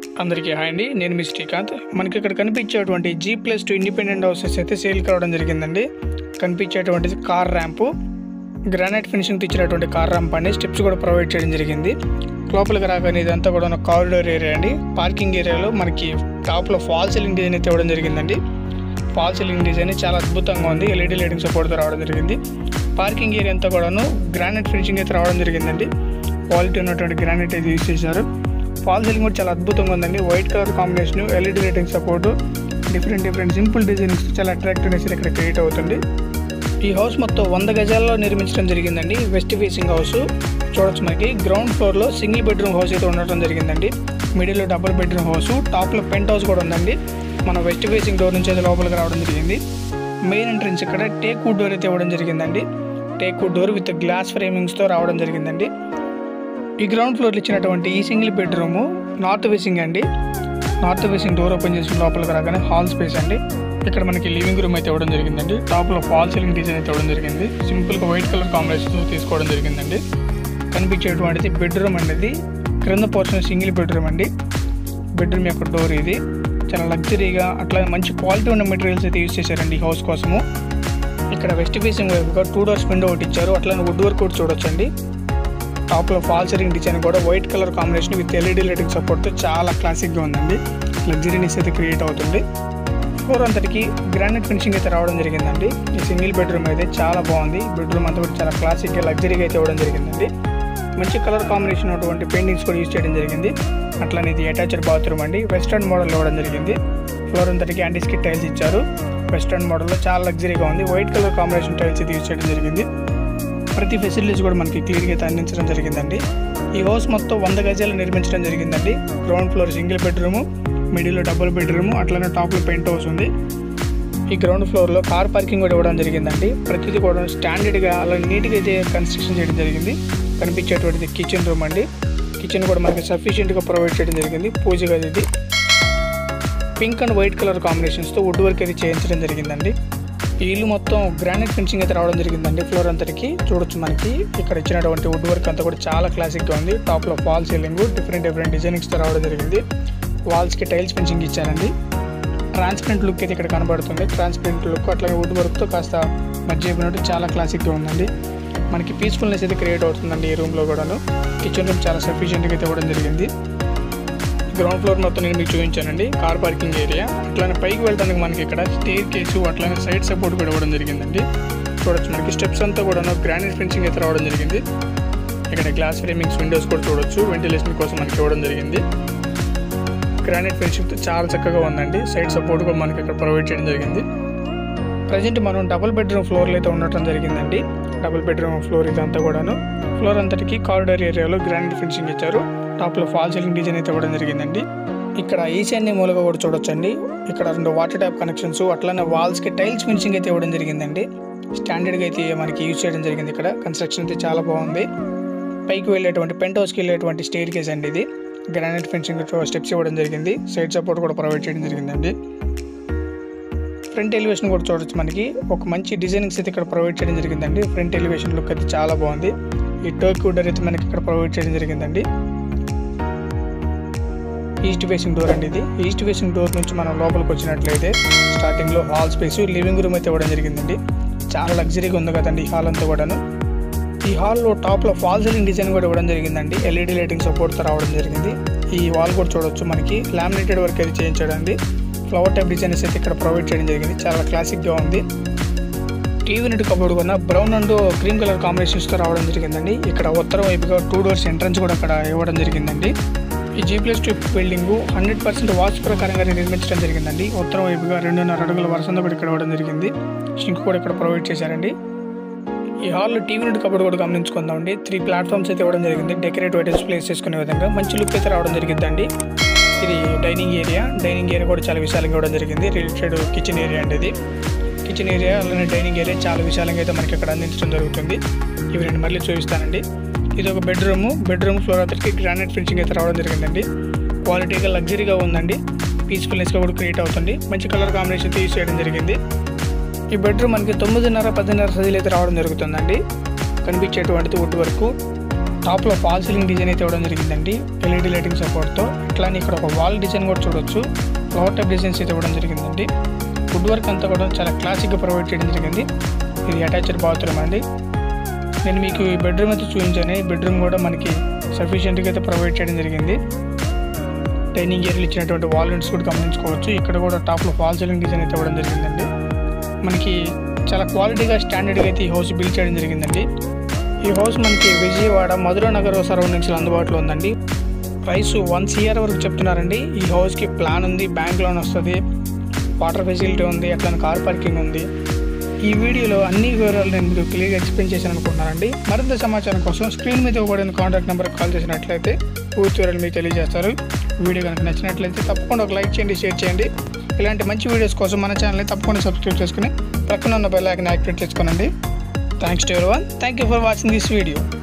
అందరికీ హాయ్ అండి నేను మీ శ్రీకాంత్ మనకి ఇక్కడ కనిపించేటువంటి G plus two independent houses అయితే సేల్ కావడం జరిగిందండి కనిపించేటువంటిది కార్ ర్యాంపు గ్రానైట్ ఫినిషింగ్ ఇచ్చినటువంటి కార్ ర్యాంప్ అండి స్టెప్స్ కూడా ప్రొవైడ్ చేయడం జరిగింది లోపలికి రాగానే ఇదంతా కూడా ఒక కారిడోర్ ఏరియా అండి పార్కింగ్ ఏరియాలో మనకి టాప్లో ఫాల్ సీలింగ్ డిజైన్ అయితే ఇవ్వడం జరిగిందండి ఫాల్ సీలింగ్ డిజైన్ చాలా అద్భుతంగా ఉంది ఎల్ఈడి లైటింగ్ సపోర్ట్తో రావడం జరిగింది పార్కింగ్ ఏరియా అంతా కూడాను గ్రానైట్ ఫినిషింగ్ అయితే రావడం జరిగిందండి క్వాలిటీ ఉన్నటువంటి గ్రానైట్ అయితే యూజ్ చేశారు ఫాల్ సీలింగ్ కూడా చాలా అద్భుతంగా ఉందండి white colour combination LED lighting support different different simple designings చాలా అట్రాక్టివ్నెస్ ఇక్కడ క్రియేట్ అవుతుంది ఈ హౌస్ మొత్తం వంద గజాల్లో నిర్మించడం జరిగిందండి వెస్ట్ ఫేసింగ్ హౌస్ చూడొచ్చు మనకి గ్రౌండ్ ఫ్లోర్లో సింగిల్ బెడ్రూమ్ హౌస్ అయితే ఉండటం జరిగిందండి మిడిల్లో డబుల్ బెడ్రూమ్ హౌస్ టాప్లో పెంట్ హౌస్ కూడా ఉందండి మన వెస్ట్ ఫేసింగ్ డోర్ నుంచి అయితే లోపలికి రావడం జరిగింది మెయిన్ ఎంట్రన్స్ ఇక్కడ టేక్ వుడ్ డోర్ అయితే ఇవ్వడం జరిగిందండి teak wood door with glass ఫ్రేమింగ్స్తో రావడం జరిగిందండి ఈ గ్రౌండ్ ఫ్లోర్లో ఇచ్చినటువంటి ఈ సింగిల్ బెడ్రూమ్ నార్త్ ఫేసింగ్ అండి నార్త్ ఫేసింగ్ డోర్ ఓపెన్ చేసిన లోపలికి రాగానే హాల్ స్పేస్ అండి ఇక్కడ మనకి లివింగ్ రూమ్ అయితే ఇవ్వడం జరిగిందండి టాప్లో ఫాల్ సీలింగ్ డిజైన్ అయితే ఇవ్వడం జరిగింది సింపుల్గా వైట్ కలర్ కాంబినేషన్ తీసుకోవడం జరిగిందండి కనిపించేటువంటిది బెడ్రూమ్ అనేది క్రింద పోర్షన్ సింగిల్ బెడ్రూమ్ అండి బెడ్రూమ్ యొక్క డోర్ ఇది చాలా లగ్జరీగా అట్లా మంచి క్వాలిటీ ఉన్న మెటీరియల్స్ అయితే యూస్ చేశారండి ఈ హౌస్ కోసము ఇక్కడ వెస్ట్ ఫేసింగ్ వైపుగా టూ డోర్స్ విండో ఒకటి ఇచ్చారు అట్లానే వుడ్ వర్క్ కూడా చూడొచ్చండి టాప్లో ఫాల్ సీలింగ్ డిజైన్ కూడా white colour combination with LED lighting సపోర్ట్తో చాలా క్లాసిక్గా ఉందండి లగ్జరీనెస్ అయితే క్రియేట్ అవుతుంది ఫ్లోర్ అంతటికి గ్రానైట్ ఫినిషింగ్ అయితే రావడం జరిగిందండి ఈ సింగిల్ బెడ్రూమ్ అయితే చాలా బాగుంది బెడ్రూమ్ అంతా కూడా చాలా క్లాసిక్గా లగ్జరీగా అయితే ఇవ్వడం జరిగిందండి మంచి కలర్ కాంబినేషన్ ఉన్నటువంటి పెయింటింగ్స్ కూడా యూజ్ చేయడం జరిగింది అట్లానే ఇది అటాచ్డ్ బాత్రూమ్ అండి వెస్టర్న్ మోడల్ ఇవ్వడం జరిగింది ఫ్లోర్ అంతటికి యాంటీ స్కిట్ టైల్స్ ఇచ్చారు వెస్టర్న్ మోడల్లో చాలా లగ్జరీగా ఉంది వైట్ కలర్ కాంబినేషన్ టైల్స్ ఇది యూజ్ చేయడం జరిగింది ప్రతి ఫెసిలిటీస్ కూడా మనకి క్లియర్గా అయితే అందించడం జరిగిందండి ఈ హౌస్ మొత్తం వంద గజాలు నిర్మించడం జరిగిందండి గ్రౌండ్ ఫ్లోర్ సింగిల్ బెడ్రూమ్ మిడిల్లో డబుల్ బెడ్రూమ్ అట్లనే టాప్లో పెయింట్ హౌస్ ఉంది ఈ గ్రౌండ్ ఫ్లోర్లో కార్ పార్కింగ్ కూడా ఇవ్వడం జరిగిందండి ప్రతిదీ కూడా స్టాండర్డ్గా అలా నీట్గా అయితే కన్స్ట్రక్షన్ చేయడం జరిగింది కనిపించేటువంటిది కిచెన్ రూమ్ అండి కిచెన్ కూడా మనకి సఫిషియెంట్గా ప్రొవైడ్ చేయడం జరిగింది పూజ గది ఇది పింక్ అండ్ వైట్ కలర్ కాంబినేషన్స్తో వుడ్ వర్క్ అయితే చేయించడం జరిగిందండి ఈ ఇల్లు మొత్తం గ్రానైట్ ఫినిషింగ్ అయితే రావడం జరిగిందండి ఫ్లోర్ అంతటికి చూడొచ్చు మనకి ఇక్కడ ఇచ్చినటువంటి వుడ్ వర్క్ అంతా కూడా చాలా క్లాసిక్గా ఉంది టాప్లో ఫాల్ సీలింగ్ డిఫరెంట్ డిఫరెంట్ డిజైనింగ్స్తో రావడం జరిగింది వాల్స్కి టైల్స్ ఫినిషింగ్ ఇచ్చారండి ట్రాన్స్పరెంట్ లుక్ అయితే ఇక్కడ కనబడుతుంది ట్రాన్స్పరెంట్ లుక్ అట్లాగే వుడ్ వర్క్తో కాస్త మధ్య చెప్పినట్టు చాలా క్లాసిక్గా ఉందండి మనకి పీస్ఫుల్నెస్ అయితే క్రియేట్ అవుతుందండి ఈ రూమ్లో కూడాను కిచెన్ రూమ్ చాలా సఫిషియెంట్గా అయితే ఇవ్వడం జరిగింది గ్రౌండ్ ఫ్లోర్ మొత్తం నేను మీకు చూపించానండి కార్ పార్కింగ్ ఏరియా అట్లానే పైకి వెళ్ళడానికి మనకి ఇక్కడ స్టేర్ కేసు అట్లానే సైడ్ సపోర్ట్ కూడా ఇవ్వడం జరిగిందండి చూడొచ్చు మనకి స్టెప్స్ అంతా కూడా గ్రానైట్ ఫెన్సింగ్ అయితే రావడం జరిగింది ఇక్కడ గ్లాస్ ఫ్రేమింగ్స్ విండోస్ కూడా చూడొచ్చు వెంటిలేషన్ కోసం మనకి ఇవ్వడం జరిగింది గ్రానైట్ ఫినిషింగ్తో చాలా చక్కగా ఉందండి సైడ్ సపోర్ట్ కూడా మనకి ఇక్కడ ప్రొవైడ్ చేయడం జరిగింది ప్రజెంట్ మనం డబుల్ బెడ్రూమ్ ఫ్లోర్లో అయితే ఉండటం జరిగిందండి డబుల్ బెడ్రూమ్ ఫ్లోర్ ఇదంతా కూడాను ఫ్లోర్ అంతటికి కారిడార్ ఏరియాలో గ్రానైట్ ఫినిషింగ్ ఇచ్చారు టాప్లో ఫాల్ సీలింగ్ డిజైన్ అయితే ఇవ్వడం జరిగిందండి ఇక్కడ ఈశాన్య మూలగా కూడా చూడొచ్చండి ఇక్కడ రెండు వాటర్ ట్యాప్ కనెక్షన్స్ అట్లానే వాల్స్కి టైల్స్ ఫినిషింగ్ అయితే ఇవ్వడం జరిగిందండి స్టాండర్డ్గా అయితే మనకి యూజ్ చేయడం జరిగింది ఇక్కడ కన్స్ట్రక్షన్ అయితే చాలా బాగుంది పైకి వెళ్ళేటువంటి పెంట్ హౌస్కి వెళ్ళేటువంటి స్టేర్ కేస్ అండి ఇది గ్రానైట్ ఫెన్సింగ్ స్టెప్స్ ఇవ్వడం జరిగింది సైడ్ సపోర్ట్ కూడా ప్రొవైడ్ చేయడం జరిగిందండి ఫ్రంట్ ఎలివేషన్ కూడా చూడొచ్చు మనకి ఒక మంచి డిజైనింగ్స్ అయితే ఇక్కడ ప్రొవైడ్ చేయడం జరిగిందండి ఫ్రంట్ ఎలివేషన్ లుక్ అయితే చాలా బాగుంది ఈ టర్క్ వుడర్ అయితే మనకి ఇక్కడ ప్రొవైడ్ చేయడం జరిగిందండి ఈస్ట్ ఫేసింగ్ డోర్ అండి ఇది ఈస్ట్ ఫేసింగ్ డోర్ నుంచి మనం లోపలికి వచ్చినట్లయితే స్టార్టింగ్లో హాల్ స్పేస్ లివింగ్ రూమ్ అయితే ఇవ్వడం జరిగిందండి చాలా లగ్జరీగా ఉంది కదండి ఈ హాల్ అంతా కూడాను ఈ హాల్లో టాప్లో ఫాల్ సీలింగ్ డిజైన్ కూడా ఇవ్వడం జరిగిందండి ఎల్ఈడి లైటింగ్ సపోర్ట్తో రావడం జరిగింది ఈ వాల్ కూడా చూడొచ్చు మనకి లామినేటెడ్ వర్క్ అయితే చేయించడండి ఫ్లవర్ టైప్ డిజైన్స్ అయితే ఇక్కడ ప్రొవైడ్ చేయడం జరిగింది చాలా క్లాసిక్గా ఉంది టీవీ నెట్ కబోర్డ్ కూడా బ్రౌన్ అండ్ క్రీమ్ కలర్ కాంబినేషన్స్తో రావడం జరిగిందండి ఇక్కడ ఉత్తరం వైపుగా టూ డోర్స్ ఎంట్రన్స్ కూడా అక్కడ ఇవ్వడం జరిగిందండి ఈ G plus two building hundred percent వాస్తు ప్రకారంగా నిర్మించడం జరిగిందండి ఉత్తరం వైపుగా రెండున్నర అడుగుల వరుసంతో కూడా ఇక్కడ ఇవ్వడం జరిగింది షింక్ కూడా ఇక్కడ ప్రొవైడ్ చేశారండి ఈ హాల్లో టీవీ నెట్ కబోర్డ్ కూడా గమనించుకుందామండి త్రీ ప్లాట్ఫామ్స్ అయితే ఇవ్వడం జరిగింది డెకరేటివ్ ఐటమ్స్ ప్లేస్ చేసుకునే విధంగా మంచి లుక్ అయితే రావడం జరిగిందండి ఇది డైనింగ్ ఏరియా డైనింగ్ ఏరియా కూడా చాలా విశాలంగా ఇవ్వడం జరిగింది రిలేటెడ్ కిచెన్ ఏరియా అండి ఇది కిచెన్ ఏరియా అలానే డైనింగ్ ఏరియా చాలా విశాలంగా అయితే మనకి ఇక్కడ అందించడం జరుగుతుంది ఇవి నేను మళ్ళీ చూపిస్తానండి ఇది ఒక బెడ్రూమ్ బెడ్రూమ్ ఫ్లోర్ అతనికి గ్రానైట్ ఫినిషింగ్ అయితే రావడం జరిగిందండి క్వాలిటీగా లగ్జరీగా ఉందండి పీస్ఫుల్నెస్గా కూడా క్రియేట్ అవుతుంది మంచి కలర్ కాంబినేషన్ యూస్ చేయడం జరిగింది ఈ బెడ్రూమ్ మనకి తొమ్మిదిన్నర పదిన్నర సైజులు అయితే రావడం జరుగుతుందండి కనిపించేటువంటిది వుడ్ వరకు టాప్లో ఫాల్ సీలింగ్ డిజైన్ అయితే ఇవ్వడం జరిగిందండి ఎల్ఈడి లైటింగ్ సపోర్ట్తో అట్లానే ఇక్కడ ఒక వాల్ డిజైన్ కూడా చూడొచ్చు ఫ్లవర్ టైప్ డిజైన్స్ అయితే ఇవ్వడం జరిగిందండి వుడ్ వర్క్ అంతా కూడా చాలా క్లాసిక్గా ప్రొవైడ్ చేయడం జరిగింది ఇది అటాచ్డ్ బాత్రూమ్ అండి నేను మీకు ఈ బెడ్రూమ్ అయితే చూపించాను ఈ బెడ్రూమ్ కూడా మనకి సఫిషియెంట్గా అయితే ప్రొవైడ్ చేయడం జరిగింది డైనింగ్ ఏరియాలు ఇచ్చినటువంటి వాల్ విండ్స్ కూడా గమనించుకోవచ్చు ఇక్కడ కూడా టాప్లో ఫాల్ సీలింగ్ డిజైన్ అయితే ఇవ్వడం జరిగిందండి మనకి చాలా క్వాలిటీగా స్టాండర్డ్గా అయితే ఈ హౌస్ బిల్డ్ చేయడం జరిగిందండి ఈ హౌస్ మనకి విజయవాడ మధుర నగర్ సరౌండింగ్స్లో అందుబాటులో ఉందండి ప్రైస్ వన్ సిఆర్ వరకు చెప్తున్నారండి ఈ హౌస్కి ప్లాన్ ఉంది బ్యాంక్ లోన్ వస్తుంది వాటర్ ఫెసిలిటీ ఉంది అట్లా కార్ పార్కింగ్ ఉంది ఈ వీడియోలో అన్ని వివరాలు నేను మీకు క్లియర్గా ఎక్స్ప్లెయిన్ చేశాను అనుకుంటున్నానండి మరింత సమాచారం కోసం స్క్రీన్ మీద ఇవ్వబడిన కాంటాక్ట్ నెంబర్కి కాల్ చేసినట్లయితే పూర్తి వివరాలు మీకు తెలియజేస్తారు వీడియో కనుక నచ్చినట్లయితే తప్పకుండా ఒక లైక్ చేయండి షేర్ చేయండి ఇలాంటి మంచి వీడియోస్ కోసం మన ఛానల్ని తప్పకుండా సబ్స్క్రైబ్ చేసుకుని ప్రక్కన ఉన్న బెల్ ఐకన్ యాక్టివేట్ చేసుకోనండి thanks to every one thank you for watching this video